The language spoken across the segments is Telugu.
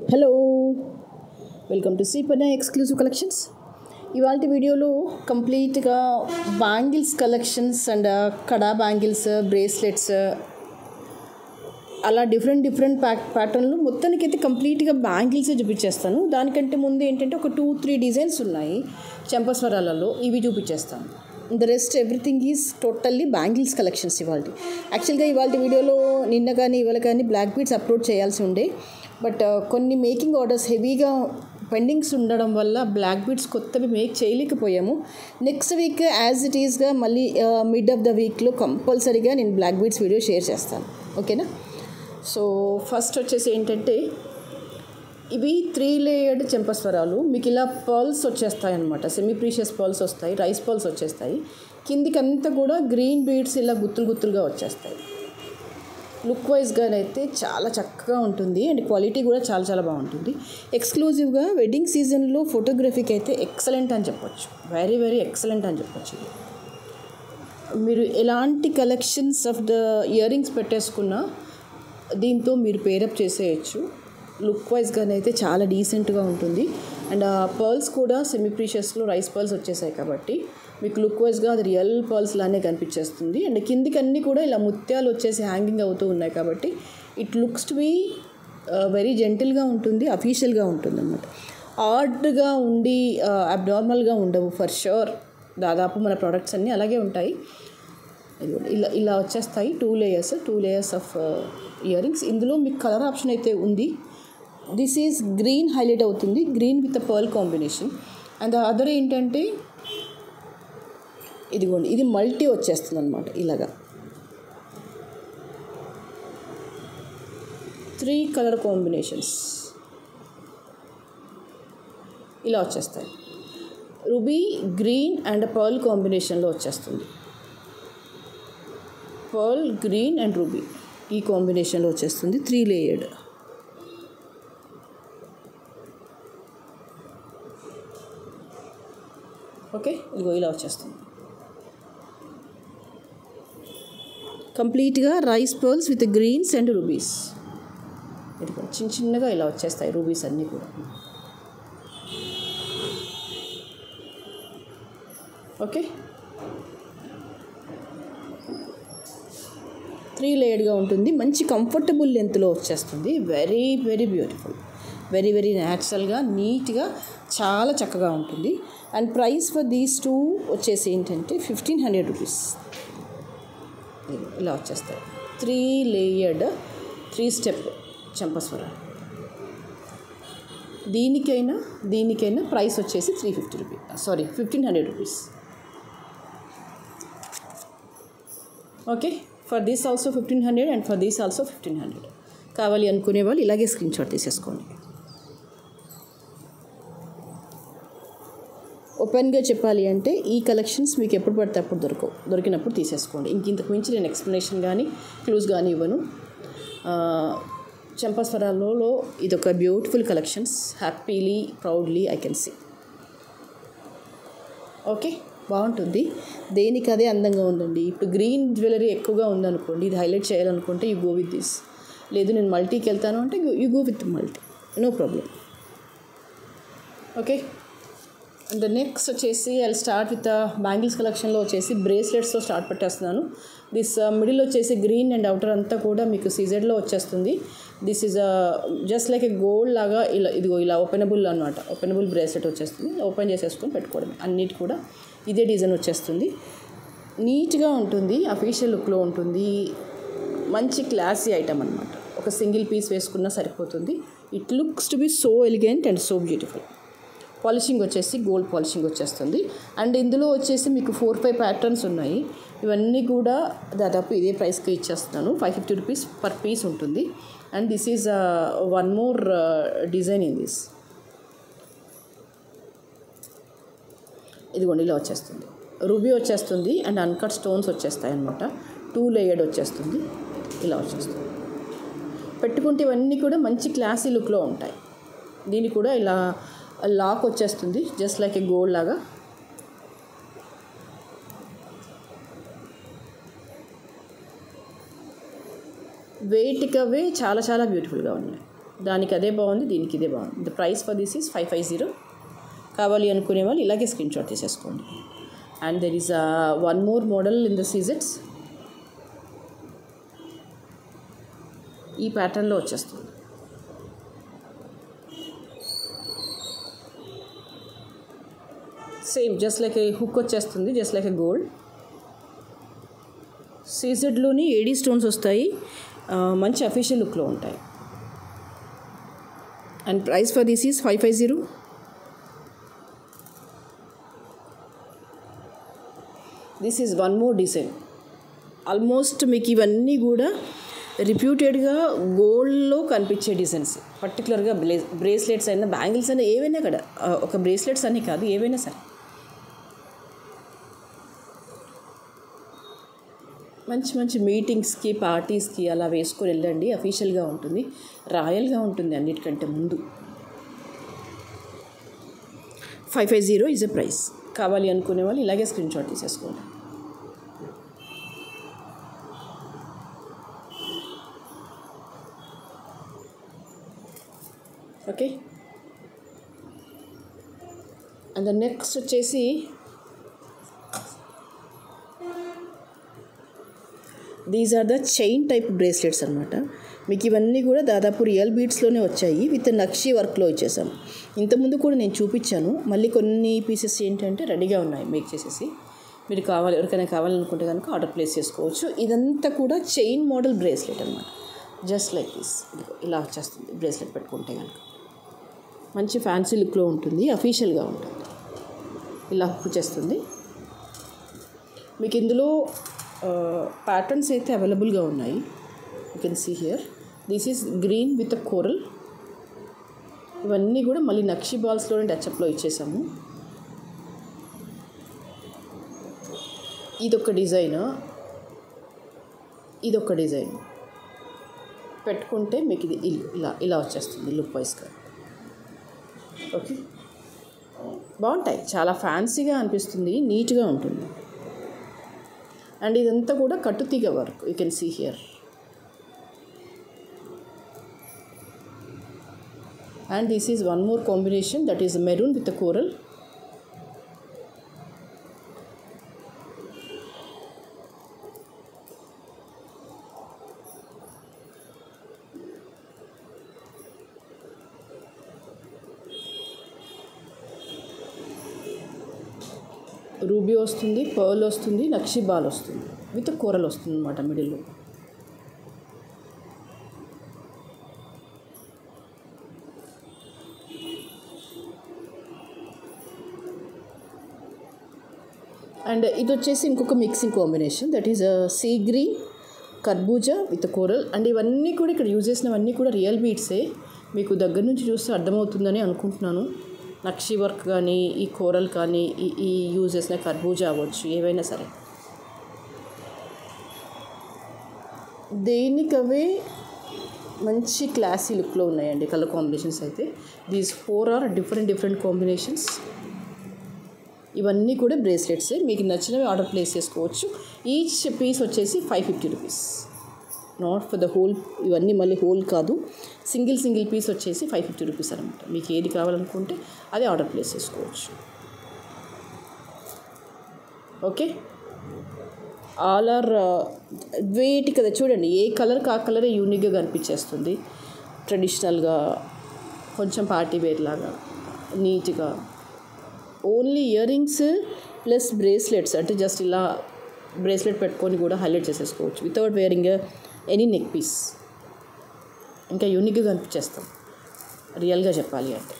హలో వెల్కమ్ టు సీపనే ఎక్స్క్లూజివ్ కలెక్షన్స్ ఇవాళ వీడియోలో కంప్లీట్గా bangles collections and kada bangles bracelets అలా డిఫరెంట్ డిఫరెంట్ ప్యాక్ ప్యాటర్న్లు మొత్తానికైతే కంప్లీట్గా బ్యాంగిల్సే చూపించేస్తాను దానికంటే ముందు ఏంటంటే ఒక టూ త్రీ డిజైన్స్ ఉన్నాయి చెంపస్వరాలలో ఇవి చూపించేస్తాను the rest everything is totally bangles collections ఇవాళ యాక్చువల్గా ఇవాళ వీడియోలో నిన్న కానీ ఇవాళ కానీ బ్లాక్ బీట్స్ అప్లోడ్ చేయాల్సి ఉండే బట్ కొన్ని మేకింగ్ ఆర్డర్స్ హెవీగా పెండింగ్స్ ఉండడం వల్ల బ్లాక్ బీట్స్ కొత్తవి మేక్ చేయలేకపోయాము నెక్స్ట్ వీక్ యాజ్ ఇట్ ఈస్గా మళ్ళీ మిడ్ ఆఫ్ ద వీక్లో కంపల్సరీగా నేను బ్లాక్ బీట్స్ వీడియో షేర్ చేస్తాను ఓకేనా సో ఫస్ట్ వచ్చేసి ఏంటంటే ఇవి త్రీ లేయర్డ్ చెంపస్వరాలు మీకు ఇలా పర్ల్స్ వచ్చేస్తాయి అనమాట సెమీ ప్రీషియస్ పర్ల్స్ వస్తాయి రైస్ పర్ల్స్ వచ్చేస్తాయి కిందికి అంతా కూడా గ్రీన్ బీడ్స్ ఇలా గుత్తులు గుత్తులుగా వచ్చేస్తాయి లుక్ వైజ్గానైతే చాలా చక్కగా ఉంటుంది అండ్ క్వాలిటీ కూడా చాలా చాలా బాగుంటుంది ఎక్స్క్లూజివ్గా వెడ్డింగ్ సీజన్లో ఫోటోగ్రఫీకి అయితే ఎక్సలెంట్ అని చెప్పొచ్చు వెరీ వెరీ ఎక్సలెంట్ అని చెప్పొచ్చు ఇది మీరు ఎలాంటి collections of the earrings పెట్టేసుకున్నా దీంతో మీరు పేరప్ చేసేయచ్చు లుక్ వైజ్గానైతే చాలా డీసెంట్గా ఉంటుంది అండ్ ఆ పర్ల్స్ కూడా సెమీ ప్రీషియస్లో రైస్ పర్ల్స్ వచ్చేసాయి కాబట్టి మీకు లుక్ వైజ్గా అది రియల్ పర్ల్స్ లానే కనిపించేస్తుంది అండ్ కిందికి అన్నీ కూడా ఇలా ముత్యాలు వచ్చేసి హ్యాంగింగ్ అవుతూ ఉన్నాయి కాబట్టి it looks to be very జెంటిల్గా ఉంటుంది అఫీషియల్గా ఉంటుంది అనమాట ఆర్డ్గా ఉండి అబ్నార్మల్గా ఉండవు ఫర్ షూర్ దాదాపు మన ప్రోడక్ట్స్ అన్నీ అలాగే ఉంటాయి ఇలా ఇలా వచ్చేస్తాయి two layers two layers of earrings ఇందులో మీకు కలర్ ఆప్షన్ అయితే ఉంది దిస్ ఈజ్ గ్రీన్ హైలైట్ అవుతుంది green with pearl combination and other ఏంటంటే ఇదిగోండి ఇది మల్టీ వచ్చేస్తుంది అనమాట ఇలాగా త్రీ కలర్ కాంబినేషన్స్ ఇలా వచ్చేస్తాయి రుబీ గ్రీన్ అండ్ పర్ల్ కాంబినేషన్లో వచ్చేస్తుంది పర్ల్ గ్రీన్ అండ్ రూబీ ఈ కాంబినేషన్లో వచ్చేస్తుంది త్రీ లేయర్డ్ ఓకే ఇదిగో ఇలా వచ్చేస్తుంది కంప్లీట్గా rice pearls with greens and rubies ఇదిగో చిన్న చిన్నగా ఇలా వచ్చేస్తాయి రూబీస్ అన్నీ కూడా ఓకే త్రీ లేయర్డ్గా ఉంటుంది మంచి కంఫర్టబుల్ లెంత్లో వచ్చేస్తుంది very very beautiful very very న్యాచురల్గా నీట్గా చాలా చక్కగా ఉంటుంది and price for these two వచ్చేసి ఏంటంటే ఫిఫ్టీన్ హండ్రెడ్ రూపీస్ ఇలా వచ్చేస్తాయి త్రీ లేయర్డ్ త్రీ స్టెప్ చంపస్వర దీనికైనా దీనికైనా ప్రైస్ వచ్చేసి three fifty rupees sorry fifteen hundred rupees okay for this also fifteen hundred and for this also fifteen hundred కావాలి అనుకునే వాళ్ళు ఇలాగే స్క్రీన్ షాట్ తీసేసుకోండి ఓపెన్గా చెప్పాలి అంటే ఈ కలెక్షన్స్ మీకు ఎప్పుడు పడితే అప్పుడు దొరకవు దొరికినప్పుడు తీసేసుకోండి ఇంక ఇంతకు మించి నేను ఎక్స్ప్లెనేషన్ కానీ క్లూజ్ కానీ ఇవ్వను చంపస్వరాలలో ఇది ఒక beautiful collections happily proudly I can see okay బాగుంటుంది దేనికి అదే అందంగా ఉందండి ఇప్పుడు గ్రీన్ జ్యువెలరీ ఎక్కువగా ఉందనుకోండి ఇది హైలైట్ చేయాలనుకుంటే యూ గో విత్ దిస్ లేదు నేను మల్టీకి వెళ్తాను అంటే you go with multi no problem okay and next వచ్చేసి ఐ స్టార్ట్ విత్ బ్యాంగిల్స్ కలెక్షన్లో వచ్చేసి బ్రేస్లెట్స్తో స్టార్ట్ పెట్టేస్తున్నాను దిస్ మిడిల్ వచ్చేసి గ్రీన్ అండ్ అవుటర్ అంతా కూడా మీకు సీజెడ్లో వచ్చేస్తుంది this is just like a gold లాగా ఇలా ఇదిగో ఇలా ఓపెనబుల్ అనమాట ఓపెనబుల్ బ్రేస్లెట్ వచ్చేస్తుంది ఓపెన్ చేసేసుకొని పెట్టుకోవడమే అన్నిటి కూడా ఇదే డిజైన్ వచ్చేస్తుంది నీట్గా ఉంటుంది అఫీషియల్ లుక్లో ఉంటుంది మంచి క్లాసీ ఐటమ్ అనమాట ఒక సింగిల్ పీస్ వేసుకున్నా సరిపోతుంది it looks to be so elegant and so beautiful polishing వచ్చేసి గోల్డ్ పాలిషింగ్ వచ్చేస్తుంది అండ్ ఇందులో వచ్చేసి మీకు ఫోర్ ఫైవ్ ప్యాటర్న్స్ ఉన్నాయి ఇవన్నీ కూడా దాదాపు ఇదే ప్రైస్కి ఇచ్చేస్తున్నాను five fifty rupees per piece ఉంటుంది and this is one more design in this ఇదిగోండి ఇలా వచ్చేస్తుంది రూబీ వచ్చేస్తుంది అండ్ అన్కట్ స్టోన్స్ వచ్చేస్తాయి అనమాట టూ లేయర్డ్ వచ్చేస్తుంది ఇలా వచ్చేస్తుంది పెట్టుకుంటే ఇవన్నీ కూడా మంచి క్లాసీ లుక్లో ఉంటాయి దీన్ని కూడా ఇలా లాక్ వచ్చేస్తుంది జస్ట్ లైక్ ఏ గోల్డ్ లాగా వెయిట్కి అవే చాలా చాలా బ్యూటిఫుల్గా ఉన్నాయి దానికి అదే బాగుంది దీనికి ఇదే బాగుంది the price for this is five five zero కావాలి అనుకునే వాళ్ళు ఇలాగే స్క్రీన్ షాట్ తీసేసుకోండి and there is one more model in the సీజెట్స్ ఈ ప్యాటర్న్లో వచ్చేస్తుంది same just like a hook వచ్చేస్తుంది జస్ట్ లైక్ ఏ గోల్డ్ సీజెడ్లోని ఏడీ స్టోన్స్ వస్తాయి ఆ, మంచి అఫీషియల్ లుక్లో ఉంటాయి and price for this is five five zero this is one more design almost మీకు ఇవన్నీ కూడా రిప్యూటెడ్గా గోల్డ్లో కనిపించే డిజైన్స్ పర్టికులర్గా బ్లే బ్రేస్లెట్స్ అయినా బ్యాంగిల్స్ అయినా ఏవైనా కూడా ఆ, ఒక బ్రేస్లెట్స్ అని కాదు ఏవైనా సరే మంచి మంచి మీటింగ్స్కి పార్టీస్కి అలా వేసుకొని వెళ్ళండి అఫీషియల్గా ఉంటుంది రాయల్గా ఉంటుంది అన్నిటికంటే ముందు five five zero is a price కావాలి అనుకునే వాళ్ళు ఇలాగే స్క్రీన్ షాట్ తీసేసుకోండి ఓకే అండ్ నెక్స్ట్ వచ్చేసి these are the chain type bracelets అనమాట మీకు ఇవన్నీ కూడా దాదాపు రియల్ బీట్స్లోనే వచ్చాయి విత్ నక్షి వర్క్లో ఇచ్చేసాం ఇంతకుముందు కూడా నేను చూపించాను మళ్ళీ కొన్ని పీసెస్ ఏంటంటే రెడీగా ఉన్నాయి మేక్ చేసేసి మీరు కావాలి ఎవరికైనా కావాలనుకుంటే కనుక ఆర్డర్ ప్లేస్ చేసుకోవచ్చు ఇదంతా కూడా చైన్ మోడల్ బ్రేస్లెట్ అనమాట జస్ట్ లైక్ దిస్ ఇలా వచ్చేస్తుంది బ్రేస్లెట్ పెట్టుకుంటే కనుక మంచి ఫ్యాన్సీ లుక్లో ఉంటుంది అఫీషియల్గా ఉంటుంది ఇలా వచ్చేస్తుంది మీకు ఇందులో ప్యాటర్న్స్ అయితే అవైలబుల్గా ఉన్నాయి you can see here this is green with a coral ఇవన్నీ కూడా మళ్ళీ నక్షి బాల్స్లోనే టచ్అప్లో ఇచ్చేసాము ఇదొక డిజైన్ ఇదొక డిజైన్ పెట్టుకుంటే మీకు ఇది ఇల్- ఇలా ఇలా వచ్చేస్తుంది లుక్ వైస్గా ఓకే బాగుంటాయి చాలా ఫ్యాన్సీగా అనిపిస్తుంది నీట్గా ఉంటుంది అండ్ ఇదంతా కూడా కట్టుతీగ work you can see here and this is one more combination that is maroon with coral ruby వస్తుంది పర్ల్ వస్తుంది నక్షి బాల్ వస్తుంది విత్ కూరలు వస్తుంది అనమాట మిడిల్లో అండ్ ఇది వచ్చేసి ఇంకొక mixing combination that is sea green కర్బూజా విత్ కోరల్ అండ్ ఇవన్నీ కూడా ఇక్కడ యూజ్ చేసినవన్నీ కూడా రియల్ బీట్సే మీకు దగ్గర నుంచి చూస్తే అర్థమవుతుందని అనుకుంటున్నాను నక్షి వర్క్ కానీ ఈ కోరల్ కానీ ఈ ఈ యూజ్ చేసిన కర్బూజా అవ్వచ్చు ఏవైనా సరే దేనికవే మంచి క్లాసీ లుక్లో ఉన్నాయండి కలర్ కాంబినేషన్స్ అయితే these four are different different combinations ఇవన్నీ కూడా బ్రేస్లెట్స్ మీకు నచ్చినవి ఆర్డర్ ప్లేస్ చేసుకోవచ్చు ఈచ్ పీస్ వచ్చేసి five fifty rupees not for the whole ఇవన్నీ మళ్ళీ హోల్ కాదు సింగిల్ సింగిల్ పీస్ వచ్చేసి ఫైవ్ ఫిఫ్టీ రూపీస్ అనమాట మీకు ఏది కావాలనుకుంటే అదే ఆర్డర్ ప్లేస్ చేసుకోవచ్చు ఓకే ఆల్ ఆర్ వేటి కదా చూడండి ఏ కలర్కి ఆ కలరే యూనిక్గా కనిపించేస్తుంది ట్రెడిషనల్గా కొంచెం పార్టీ వేర్ లాగా నీట్గా only earrings plus bracelets అంటే జస్ట్ ఇలా బ్రేస్లెట్ పెట్టుకొని కూడా హైలైట్ చేసేసుకోవచ్చు without wearing any neck piece ఇంకా యూనిక్గా కనిపించేస్తాం రియల్గా చెప్పాలి అంటే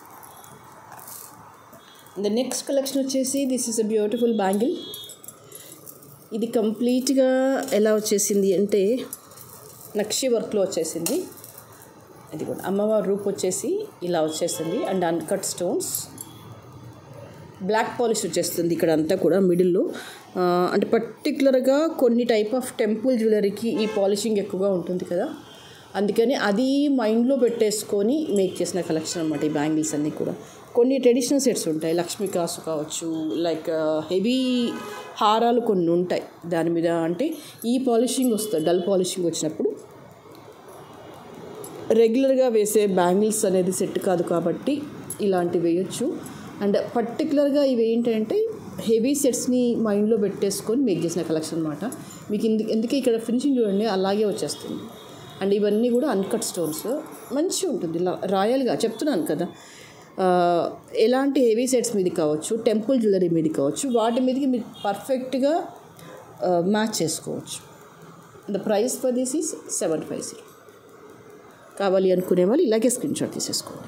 ద నెక్స్ట్ కలెక్షన్ వచ్చేసి this is a beautiful bangle ఇది కంప్లీట్గా ఎలా వచ్చేసింది అంటే నక్షి వర్క్లో వచ్చేసింది ఇది కూడా అమ్మవారి రూప్ వచ్చేసి ఇలా వచ్చేసింది and uncut stones black polish వచ్చేస్తుంది ఇక్కడ అంతా కూడా మిడిల్లో ఆ, అంటే పర్టికులర్గా కొన్ని టైప్ ఆఫ్ టెంపుల్ జ్యువెలరీకి ఈ పాలిషింగ్ ఎక్కువగా ఉంటుంది కదా అందుకని అది మైండ్లో పెట్టేసుకొని మేక్ చేసిన కలెక్షన్ అనమాట ఈ బ్యాంగిల్స్ అన్నీ కూడా కొన్ని ట్రెడిషనల్ సెట్స్ ఉంటాయి లక్ష్మీ కాసు కావచ్చు లైక్ హెవీ హారాలు కొన్ని ఉంటాయి దాని మీద అంటే ఈ పాలిషింగ్ వస్తుంది డల్ పాలిషింగ్ వచ్చినప్పుడు రెగ్యులర్గా వేసే బ్యాంగిల్స్ అనేది సెట్ కాదు కాబట్టి ఇలాంటివి వేయొచ్చు అండ్ పర్టికులర్గా ఇవి ఏంటంటే హెవీ సెట్స్ని మైండ్లో పెట్టేసుకొని మేక్ చేసిన కలెక్షన్ అనమాట మీకు ఇందు ఎందుకే ఇక్కడ ఫినిషింగ్ చూడండి అలాగే వచ్చేస్తుంది అండ్ ఇవన్నీ కూడా అన్కట్ స్టోన్స్ మంచిగా ఉంటుంది ఇలా రాయల్గా చెప్తున్నాను కదా ఆ, ఎలాంటి హెవీ సెట్స్ మీది కావచ్చు టెంపుల్ జ్యువెలరీ మీది కావచ్చు వాటి మీదకి మీరు పర్ఫెక్ట్గా మ్యాచ్ చేసుకోవచ్చు the price for this is seven five zero కావాలి అనుకునే వాళ్ళు ఇలాగే స్క్రీన్ షాట్ తీసేసుకోండి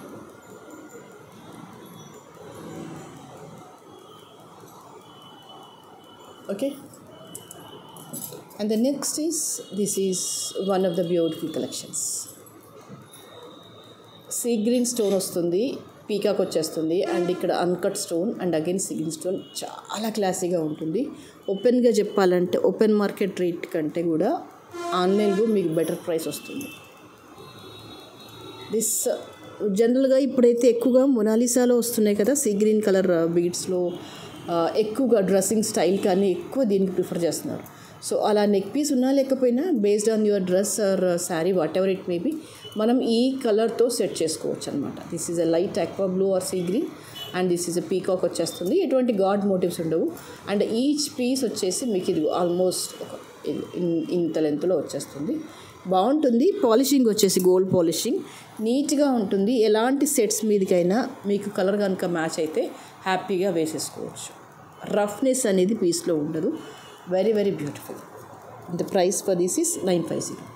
okay and the next is this is one of the beautiful collections sea green stone వస్తుంది పీకాక్ వచ్చేస్తుంది అండ్ ఇక్కడ uncut stone and again sea green stone చాలా క్లాసీగా ఉంటుంది ఓపెన్గా చెప్పాలంటే ఓపెన్ మార్కెట్ రేట్ కంటే కూడా ఆన్లైన్లో మీకు బెటర్ ప్రైస్ వస్తుంది దిస్ జనరల్గా ఇప్పుడైతే ఎక్కువగా మొనాలిసాలో వస్తున్నాయి కదా సీ గ్రీన్ కలర్ బీడ్స్లో ఎక్కువగా డ్రెస్సింగ్ స్టైల్ కానీ ఎక్కువ దీనికి ప్రిఫర్ చేస్తున్నారు సో అలా నెక్ పీస్ ఉన్నా లేకపోయినా based on your dress or sari whatever it may be మనం ఈ కలర్తో సెట్ చేసుకోవచ్చు అనమాట this is a light aqua blue or sea green and this is a peacock వచ్చేస్తుంది ఎటువంటి గాడ్ మోటివ్స్ ఉండవు అండ్ ఈచ్ పీస్ వచ్చేసి మీకు ఇది ఆల్మోస్ట్ ఒక ఇన్- ఇన్- ఇంత లెంత్లో వచ్చేస్తుంది బాగుంటుంది పాలిషింగ్ వచ్చేసి గోల్డ్ పాలిషింగ్ నీట్గా ఉంటుంది ఎలాంటి సెట్స్ మీదకైనా మీకు కలర్ కనుక మ్యాచ్ అయితే హ్యాపీగా వేసేసుకోవచ్చు రఫ్నెస్ అనేది పీస్లో ఉండదు very very beautiful the price for this is nine five zero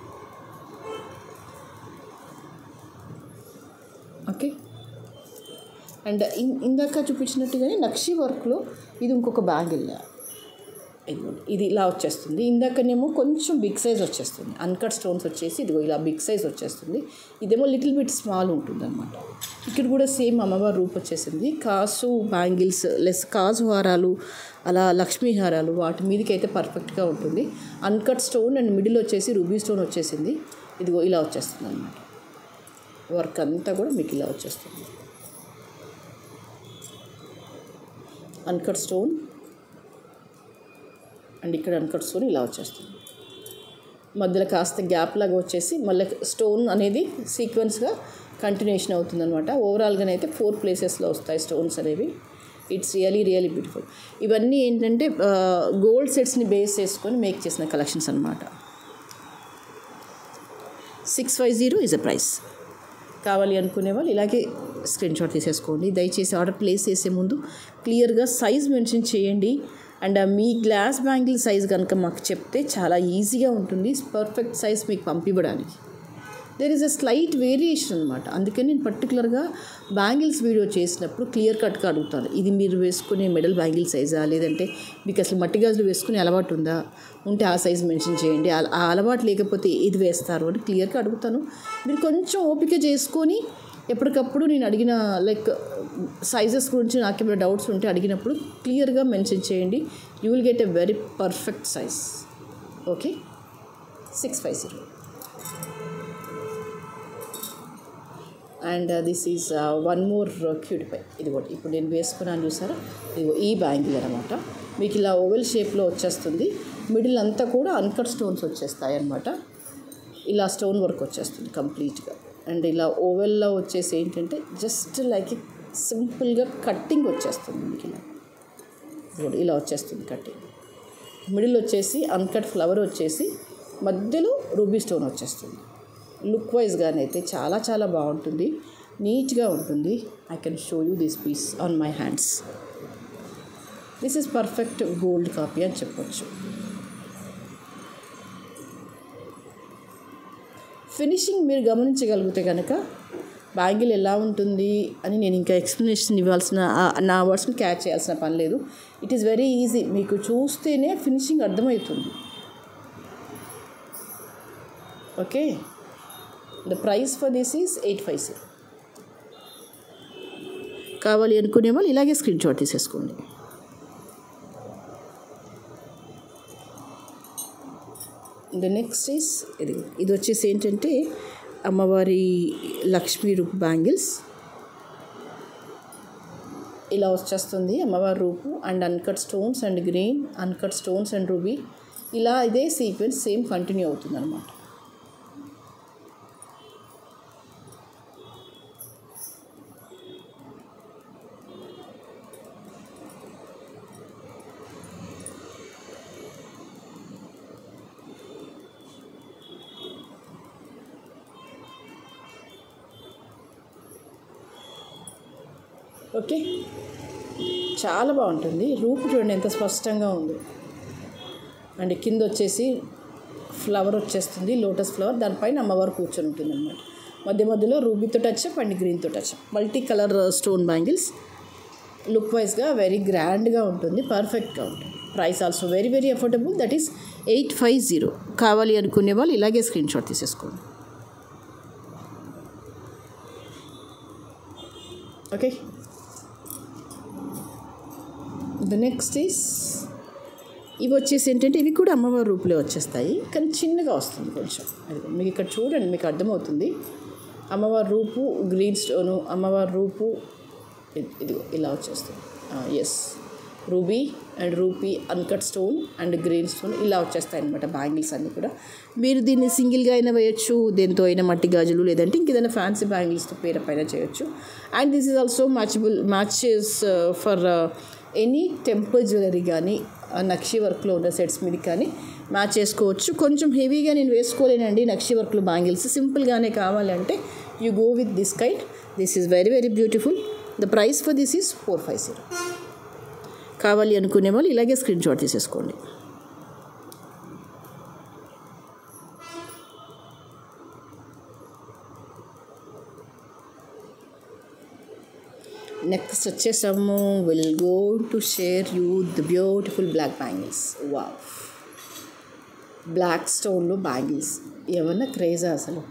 okay and ఇన్ ఇందాక చూపించినట్టుగానే నక్షి వర్క్లో ఇది ఇంకొక బ్యాంగిల్ ఇదిగోండి ఇది ఇలా వచ్చేస్తుంది ఇందాకనేమో కొంచెం బిగ్ సైజ్ వచ్చేస్తుంది అన్కట్ స్టోన్స్ వచ్చేసి ఇదిగో ఇలా బిగ్ సైజ్ వచ్చేస్తుంది ఇదేమో లిటిల్ బిట్ స్మాల్ ఉంటుంది అనమాట ఇక్కడ కూడా సేమ్ అమ్మవారి రూప్ వచ్చేసింది కాసు బ్యాంగిల్స్ లెస్ కాజు హారాలు అలా లక్ష్మీ హారాలు వాటి మీదకి అయితే పర్ఫెక్ట్గా ఉంటుంది అన్కట్ స్టోన్ అండ్ మిడిల్ వచ్చేసి రూబీ స్టోన్ వచ్చేసింది ఇదిగో ఇలా వచ్చేస్తుంది అనమాట వర్క్ అంతా కూడా మీకు ఇలా వచ్చేస్తుంది అన్కట్ స్టోన్ అండ్ ఇక్కడ అన్కట్ స్టోన్ ఇలా వచ్చేస్తుంది మధ్యలో కాస్త గ్యాప్ లాగా వచ్చేసి మళ్ళీ స్టోన్ అనేది సీక్వెన్స్గా కంటిన్యూషన్ అవుతుంది అనమాట ఓవరాల్గానే అయితే ఫోర్ ప్లేసెస్లో వస్తాయి స్టోన్స్ అనేవి ఇట్స్ రియలీ రియలీ బ్యూటిఫుల్ ఇవన్నీ ఏంటంటే గోల్డ్ సెట్స్ని బేస్ చేసుకొని మేక్ చేసిన కలెక్షన్స్ అనమాట six five zero is a price కావాలి అనుకునే వాళ్ళు ఇలాగే స్క్రీన్ షాట్ తీసేసుకోండి దయచేసి ఆర్డర్ ప్లేస్ చేసే ముందు క్లియర్గా సైజ్ మెన్షన్ చేయండి అండ్ మీ గ్లాస్ బ్యాంగిల్ సైజ్ కనుక మాకు చెప్తే చాలా ఈజీగా ఉంటుంది పర్ఫెక్ట్ సైజ్ మీకు పంపివ్వడానికి there is a slight variation అనమాట అందుకని నేను పర్టికులర్గా బ్యాంగిల్స్ వీడియో చేసినప్పుడు క్లియర్ కట్గా అడుగుతాను ఇది మీరు వేసుకునే మెడల్ బ్యాంగిల్ సైజా లేదంటే మీకు అసలు మట్టి గాజులు వేసుకునే అలవాటు ఉందా ఉంటే ఆ సైజ్ మెన్షన్ చేయండి ఆ- ఆ అలవాటు లేకపోతే ఇది వేస్తారు అని క్లియర్గా అడుగుతాను మీరు కొంచెం ఓపిక చేసుకొని ఎప్పటికప్పుడు నేను అడిగిన లైక్ సైజెస్ గురించి నాకేమైనా డౌట్స్ ఉంటే అడిగినప్పుడు క్లియర్గా మెన్షన్ చేయండి you will get a very perfect size okay six five zero and this is one more cute పై ఇది కూడా ఇప్పుడు నేను వేసుకున్నాను చూసారా ఇదిగో ఈ బ్యాంగిల్ అనమాట మీకు ఇలా ఓవెల్ షేప్లో వచ్చేస్తుంది మిడిల్ అంతా కూడా అన్కట్ స్టోన్స్ వచ్చేస్తాయి అనమాట ఇలా స్టోన్ వర్క్ వచ్చేస్తుంది కంప్లీట్గా అండ్ ఇలా ఓవెల్లో వచ్చేసి ఏంటంటే జస్ట్ లైక్ సింపుల్గా కట్టింగ్ వచ్చేస్తుంది మీకు ఇలా ఇదిగోండి ఇలా వచ్చేస్తుంది కట్టింగ్ మిడిల్ వచ్చేసి అన్కట్ ఫ్లవర్ వచ్చేసి మధ్యలో రూబీ స్టోన్ వచ్చేస్తుంది లుక్ వైజ్గానే అయితే చాలా చాలా బాగుంటుంది నీట్గా ఉంటుంది I can show you this piece on my hands this is perfect gold copy అని చెప్పొచ్చు ఫినిషింగ్ మీరు గమనించగలిగితే కనుక బ్యాంగిల్ ఎలా ఉంటుంది అని నేను ఇంకా ఎక్స్ప్లెనేషన్ ఇవ్వాల్సిన ఆ- నా వర్డ్స్ని క్యాచ్ చేయాల్సిన పని లేదు ఇట్ ఈస్ వెరీ ఈజీ మీకు చూస్తేనే ఫినిషింగ్ అర్థమవుతుంది okay the price for this is eight five zero కావాలి అనుకునే వాళ్ళు ఇలాగే స్క్రీన్ షాట్ తీసేసుకోండి ద నెక్స్ట్ ఈస్ ఇది ఇది వచ్చేసి ఏంటంటే అమ్మవారి లక్ష్మీ రూప్ బ్యాంగిల్స్ ఇలా వచ్చేస్తుంది అమ్మవారి రూపు and uncut stones and green uncut stones and ruby ఇలా ఇదే సీక్వెన్స్ సేమ్ కంటిన్యూ అవుతుంది అనమాట ఓకే చాలా బాగుంటుంది రూపు చూడండి ఎంత స్పష్టంగా ఉంది అండ్ కింద వచ్చేసి ఫ్లవర్ వచ్చేస్తుంది లోటస్ ఫ్లవర్ దానిపైన అమ్మవారు కూర్చొని ఉంటుంది అనమాట మధ్య మధ్యలో రూబీతో టచ్ అండ్ గ్రీన్తో touch multi colour stone bangles look వైజ్గా వెరీ గ్రాండ్గా ఉంటుంది పర్ఫెక్ట్గా ఉంటుంది price also very very affordable that is eight five zero కావాలి అనుకునే వాళ్ళు ఇలాగే స్క్రీన్ షాట్ తీసేసుకోండి ఓకే ద నెక్స్ట్ ఈస్ ఇవి వచ్చేసి ఏంటంటే ఇవి కూడా అమ్మవారి రూపులే వచ్చేస్తాయి కానీ చిన్నగా వస్తుంది కొంచెం అది మీకు ఇక్కడ చూడండి మీకు అర్థమవుతుంది అమ్మవారి రూపు గ్రీన్ స్టోను అమ్మవారి రూపు ఇది- ఇదిగో ఇలా వచ్చేస్తుంది ఎస్ రూబీ అండ్ రూపీ uncut stone and green stone ఇలా వచ్చేస్తాయి అనమాట బ్యాంగిల్స్ అన్నీ కూడా మీరు దీన్ని సింగిల్గా అయినా వేయచ్చు దేంతో అయినా మట్టి గాజులు లేదంటే ఇంకేదైనా ఫ్యాన్సీ బ్యాంగిల్స్తో పేరు పైన చేయొచ్చు and this is also matchable matches for any temple jewellery కానీ నక్షి వర్క్లో ఉన్న సెట్స్ మీద కానీ మ్యాచ్ చేసుకోవచ్చు కొంచెం హెవీగా నేను వేసుకోలేనండి నక్షి వర్క్లో బ్యాంగిల్స్ సింపుల్గానే కావాలంటే you go with this kite this is very very beautiful the price for this is four five zero కావాలి అనుకునే వాళ్ళు ఇలాగే స్క్రీన్ షాట్ తీసేసుకోండి నెక్స్ట్ వచ్చేసాము will go to share you the beautiful black bangles వా బ్లాక్ స్టోన్లో బ్యాంగిల్స్ ఏమన్నా క్రేజా అసలు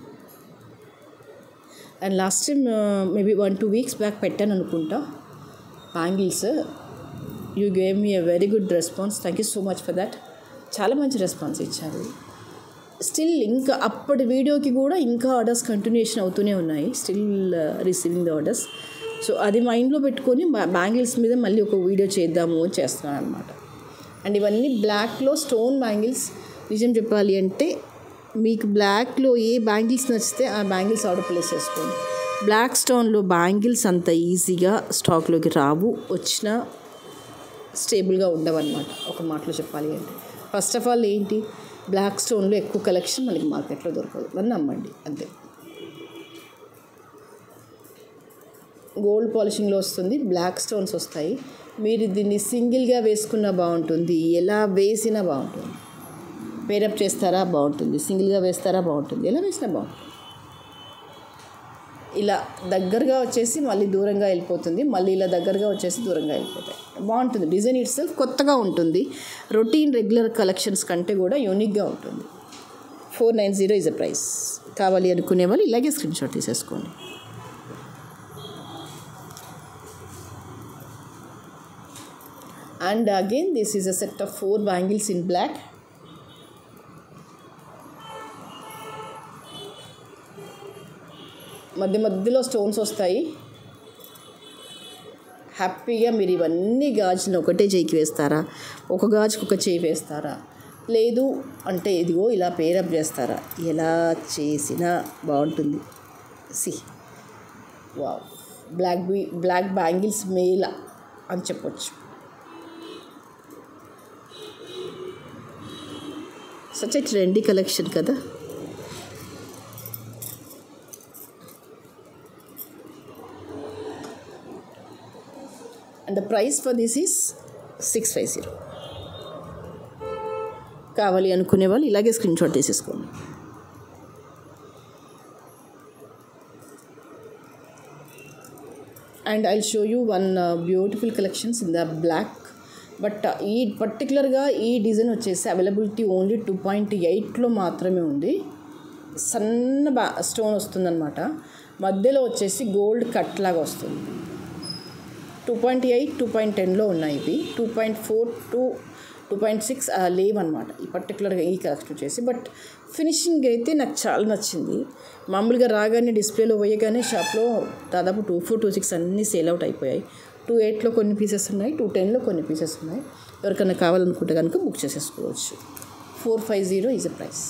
and last time maybe one two weeks back పెట్టాను అనుకుంటా bangles you gave me a very good response thank you so much for that చాలా మంచి రెస్పాన్స్ ఇచ్చారు స్టిల్ ఇంకా అప్పటి వీడియోకి కూడా ఇంకా ఆర్డర్స్ కంటిన్యూషన్ అవుతూనే ఉన్నాయి still receiving the orders so అది మైండ్లో పెట్టుకొని బ్యాంగిల్స్ మీద మళ్ళీ ఒక వీడియో చేద్దాము అని చేస్తున్నాను అనమాట అండ్ ఇవన్నీ బ్లాక్లో స్టోన్ బ్యాంగిల్స్ నిజం చెప్పాలి అంటే మీకు బ్లాక్లో ఏ బ్యాంగిల్స్ నచ్చితే ఆ బ్యాంగిల్స్ ఆర్డర్ ప్లేస్ చేసుకోండి బ్లాక్ స్టోన్లో బ్యాంగిల్స్ అంత ఈజీగా స్టాక్లోకి రావు వచ్చినా స్టేబుల్గా ఉండవన్నమాట ఒక మాటలో చెప్పాలి అంటే ఫస్ట్ ఆఫ్ ఆల్ ఏంటి బ్లాక్ స్టోన్లో ఎక్కువ కలెక్షన్ మనకి మార్కెట్లో దొరకదు అని నమ్మండి అంతే గోల్డ్ పాలిషింగ్లో వస్తుంది బ్లాక్ స్టోన్స్ వస్తాయి మీరు దీన్ని సింగిల్గా వేసుకున్నా బాగుంటుంది ఎలా వేసినా బాగుంటుంది పేరప్ చేస్తారా బాగుంటుంది సింగిల్గా వేస్తారా బాగుంటుంది ఎలా వేసినా బాగుంటుంది ఇలా దగ్గరగా వచ్చేసి మళ్ళీ దూరంగా వెళ్ళిపోతుంది మళ్ళీ ఇలా దగ్గరగా వచ్చేసి దూరంగా వెళ్ళిపోతాయి బాగుంటుంది డిజైన్ ఇట్ సెల్ఫ్ కొత్తగా ఉంటుంది రొటీన్ రెగ్యులర్ కలెక్షన్స్ కంటే కూడా యూనిక్గా ఉంటుంది four nine zero is a price కావాలి అనుకునే వాళ్ళు ఇలాగే స్క్రీన్ షాట్ తీసేసుకోండి and again this is a set of four bangles in black మధ్య మధ్యలో స్టోన్స్ వస్తాయి హ్యాపీగా మీరు ఇవన్నీ గాజులను ఒకటే చేయికి వేస్తారా ఒక గాజుకు ఒక చేయి వేస్తారా లేదు అంటే ఇదిగో ఇలా పేరప్ చేస్తారా ఎలా చేసినా బాగుంటుంది సి వా బ్లాక్ బీ బ్లాక్ బ్యాంగిల్స్ మేల అని చెప్పొచ్చు సచ్ ఎ ట్రెండీ కలెక్షన్ కదా and the price for this is six five zero కావాలి అనుకునే వాళ్ళు ఇలాగే స్క్రీన్ షాట్ తీసేసుకోండి and I show you one beautiful collections in the black but ఈ పర్టికులర్గా ఈ డిజైన్ వచ్చేసి అవైలబిలిటీ ఓన్లీ టూ పాయింట్ ఎయిట్లో మాత్రమే ఉంది సన్న బా స్టోన్ వస్తుందన్నమాట మధ్యలో వచ్చేసి గోల్డ్ కట్ లాగా వస్తుంది two point eight two point టెన్లో ఉన్నాయి ఇవి two point four two two point six లేవన్నమాట ఈ పర్టికులర్గా ఈ కలెక్షన్ వచ్చేసి బట్ ఫినిషింగ్ అయితే నాకు చాలా నచ్చింది మామూలుగా రాగానే డిస్ప్లేలో పోయగానే షాప్లో దాదాపు టూ ఫోర్ టూ సిక్స్ అన్నీ సేల్ అవుట్ అయిపోయాయి టూ ఎయిట్లో కొన్ని పీసెస్ ఉన్నాయి టూ టెన్లో కొన్ని పీసెస్ ఉన్నాయి ఎవరికైనా కావాలనుకుంటే కనుక బుక్ చేసేసుకోవచ్చు four five zero is a price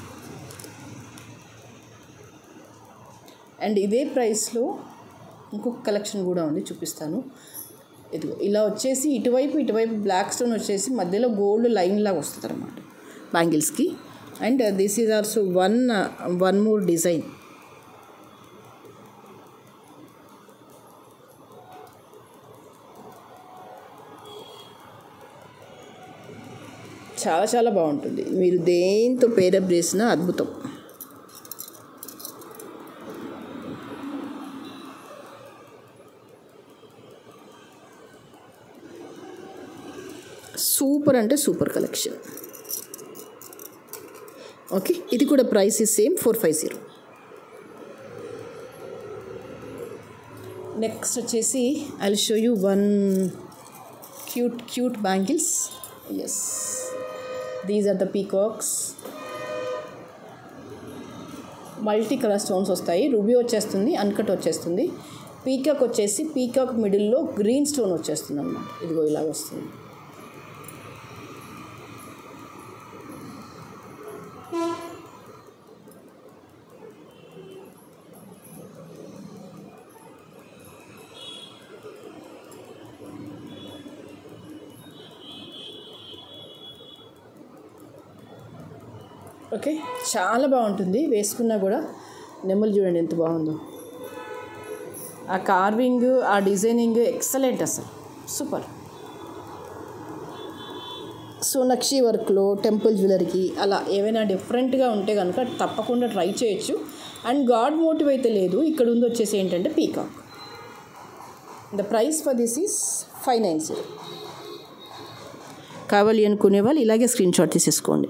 and ఇదే ప్రైస్లో ఇంకొక కలెక్షన్ కూడా ఉంది చూపిస్తాను ఇదిగో ఇలా వచ్చేసి ఇటువైపు ఇటువైపు బ్లాక్ స్టోన్ వచ్చేసి మధ్యలో గోల్డ్ లైన్ లాగా వస్తుంది అనమాట బ్యాంగిల్స్కి and this is also one one more design చాలా చాలా బాగుంటుంది మీరు దేంతో పేరప్ చేసినా అద్భుతం సూపర్ అంటే సూపర్ కలెక్షన్ ఓకే ఇది కూడా price is same four five zero next వచ్చేసి I show you one cute cute bangles yes these are the peacocks multi colour stones వస్తాయి రూబీ వచ్చేస్తుంది అన్కట్ వచ్చేస్తుంది పీకాక్ వచ్చేసి పీకాక్ మిడిల్లో గ్రీన్ స్టోన్ వచ్చేస్తుంది అనమాట ఇదిగో ఇలాగ వస్తుంది ఓకే చాలా బాగుంటుంది వేసుకున్నా కూడా నెమ్మలు చూడండి ఎంత బాగుందో ఆ కార్వింగ్ ఆ డిజైనింగ్ ఎక్సలెంట్ అసలు సూపర్ సోనక్షి వర్క్లో టెంపుల్ జ్యువెలరీకి అలా ఏవైనా డిఫరెంట్గా ఉంటే కనుక తప్పకుండా ట్రై చేయొచ్చు అండ్ గాడ్ మోటివ్ అయితే లేదు ఇక్కడ ఉంది వచ్చేసి ఏంటంటే peacock the price for this is five nine zero కావాలి అనుకునే వాళ్ళు ఇలాగే స్క్రీన్ షాట్ తీసేసుకోండి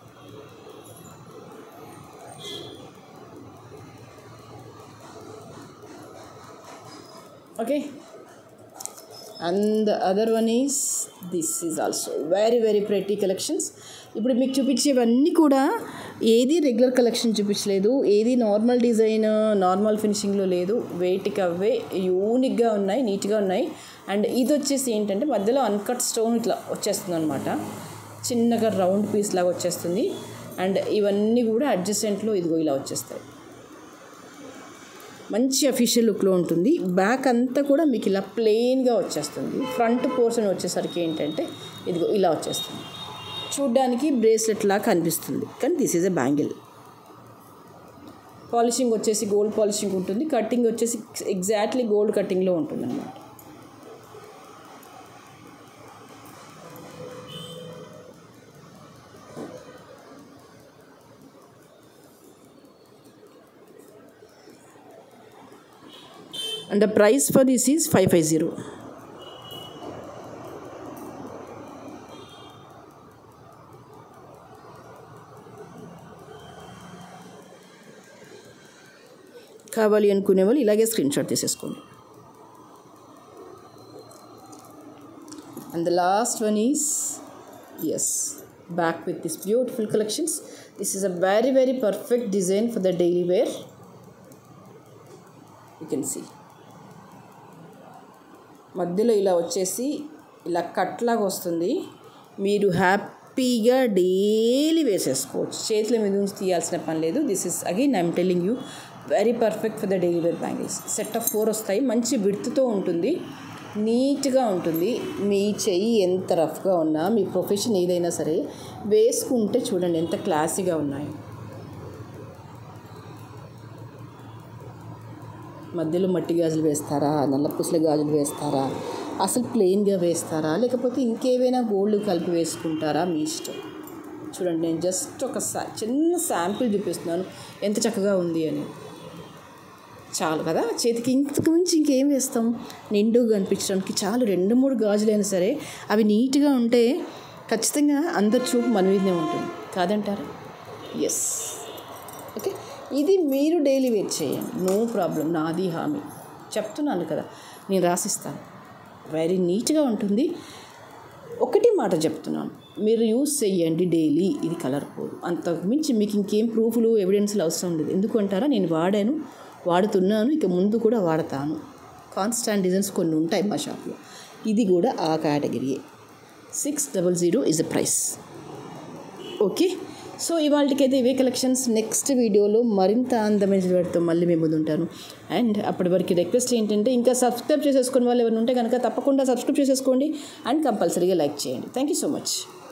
okay and the other one is this is also very very pretty collections ఇప్పుడు మీకు చూపించేవన్నీ కూడా ఏది రెగ్యులర్ కలెక్షన్ చూపించలేదు ఏది నార్మల్ డిజైన్ నార్మల్ ఫినిషింగ్లో లేదు వెయిట్కి అవే యూనిక్గా ఉన్నాయి నీట్గా ఉన్నాయి అండ్ ఇది వచ్చేసి ఏంటంటే మధ్యలో అన్కట్ స్టోన్ ఇట్లా వచ్చేస్తుంది అనమాట చిన్నగా రౌండ్ పీస్ లాగా వచ్చేస్తుంది అండ్ ఇవన్నీ కూడా అడ్జస్టెంట్లో ఇదిగో ఇలా వచ్చేస్తాయి మంచి అఫీషియల్ లుక్లో ఉంటుంది బ్యాక్ అంతా కూడా మీకు ఇలా ప్లెయిన్గా వచ్చేస్తుంది ఫ్రంట్ పోర్షన్ వచ్చేసరికి ఏంటంటే ఇదిగో ఇలా వచ్చేస్తుంది చూడ్డానికి బ్రేస్లెట్ లాగా కనిపిస్తుంది కానీ this is a bangle polishing వచ్చేసి గోల్డ్ పాలిషింగ్ ఉంటుంది కటింగ్ వచ్చేసి ఎగ్జాక్ట్లీ గోల్డ్ కటింగ్లో ఉంటుంది అనమాట and the price for this is 550 కావాలి అనుకునే వాళ్ళు ఇలాగే స్క్రీన్ షాట్ తీసేసుకోండి and the last one is yes back with this beautiful collections this is a very very perfect design for the daily wear you can see మధ్యలో ఇలా వచ్చేసి ఇలా కట్ లాగా వస్తుంది మీరు హ్యాపీగా డైలీ వేసేసుకోవచ్చు చేతుల మీద నుంచి తీయాల్సిన పని లేదు this is again I'm telling you very perfect for the daily wear bangles set of four వస్తాయి మంచి విడుతుతో ఉంటుంది నీట్గా ఉంటుంది మీ చెయ్యి ఎంత రఫ్గా ఉన్నా మీ ప్రొఫెషన్ ఏదైనా సరే వేసుకుంటే చూడండి ఎంత క్లాసీగా ఉన్నాయి మధ్యలో మట్టి గాజులు వేస్తారా నల్ల పూసల గాజులు వేస్తారా అసలు ప్లెయిన్గా వేస్తారా లేకపోతే ఇంకేవైనా గోల్డ్ కలిపి వేసుకుంటారా మీ ఇష్టం చూడండి నేను జస్ట్ ఒక సా- చిన్న శాంపిల్ చూపిస్తున్నాను ఎంత చక్కగా ఉంది అని చాలు కదా చేతికి ఇంతకు మించి ఇంకేం వేస్తాం నిండుగా కనిపించడానికి చాలు రెండు మూడు గాజులైనా సరే అవి నీట్గా ఉంటే ఖచ్చితంగా అందరి చూపు మన మీదనే ఉంటుంది కాదంటారా ఎస్ ఓకే ఇది మీరు డైలీ వేర్ చేయండి నో ప్రాబ్లం నాది హామీ చెప్తున్నాను కదా నేను రాసిస్తాను వెరీ నీట్గా ఉంటుంది ఒకటి మాట చెప్తున్నాను మీరు యూస్ చేయండి డైలీ ఇది కలర్ పోదు అంతకు మించి మీకు ఇంకేం ప్రూఫ్లు ఎవిడెన్స్లు అవసరం లేదు ఎందుకు అంటారా నేను వాడాను వాడుతున్నాను ఇక ముందు కూడా వాడతాను కాన్స్టాంట్ డిజైన్స్ కొన్ని ఉంటాయి మా షాప్లో ఇది కూడా ఆ కేటగిరీయే six double zero is the price okay so ఇవాళకైతే ఇవే కలెక్షన్స్ నెక్స్ట్ వీడియోలో మరింత అందమైన వాటితో మళ్ళీ మేము ముందు ఉంటాను అండ్ అప్పటి వరకు రిక్వెస్ట్ ఏంటంటే ఇంకా సబ్స్క్రైబ్ చేసేసుకుని వాళ్ళు ఎవరైనా ఉంటే కనుక తప్పకుండా సబ్స్క్రైబ్ చేసేసుకోండి అండ్ కంపల్సరీగా లైక్ చేయండి థ్యాంక్ యూ సో మచ్